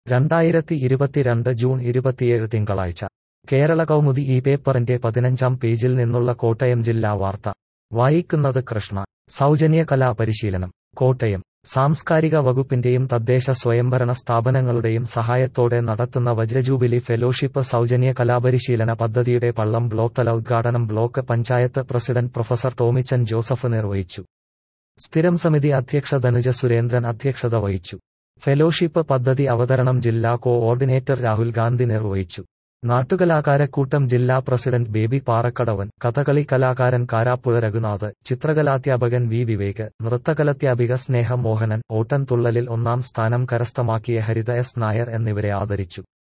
രണ്ടായിരത്തി ഇരുപത്തിരണ്ട് ജൂൺ ഇരുപത്തിയേഴ് തിങ്കളാഴ്ച കേരള കൗമുദി ഈ പേപ്പറിന്റെ പതിനഞ്ചാം പേജിൽ നിന്നുള്ള കോട്ടയം ജില്ലാ വാർത്ത വായിക്കുന്നത് കൃഷ്ണ സൗജന്യ കലാപരിശീലനം കോട്ടയം സാംസ്കാരിക വകുപ്പിന്റെയും തദ്ദേശ സ്വയംഭരണ സ്ഥാപനങ്ങളുടെയും സഹായത്തോടെ നടത്തുന്ന വജ്രജൂബിലി ഫെലോഷിപ്പ് സൗജന്യ കലാപരിശീലന പദ്ധതിയുടെ പള്ളം ബ്ലോക്ക് തല ഉദ്ഘാടനം block panchayat president professor Tomichan Joseph നിർവഹിച്ചു സ്ഥിരം സമിതി അധ്യക്ഷ ധനുജ സുരേന്ദ്രൻ അധ്യക്ഷത വഹിച്ചു ഫെലോഷിപ്പ് പദ്ധതി അവതരണം ജില്ലാ കോഓർഡിനേറ്റർ രാഹുൽ ഗാന്ധി നിർവഹിച്ചു നാട്ടുകലാകാരക്കൂട്ടം ജില്ലാ പ്രസിഡന്റ് ബേബി പാറക്കടവൻ കഥകളി കലാകാരൻ കാരാപ്പുഴ രഘുനാഥ് ചിത്രകലാധ്യാപകൻ വി വിവേക് നൃത്തകലാധ്യാപിക സ്നേഹ മോഹനൻ ഓട്ടൻതുള്ളലിൽ ഒന്നാം സ്ഥാനം കരസ്ഥമാക്കിയ ഹരിത എസ് നായർ എന്നിവരെ ആദരിച്ചു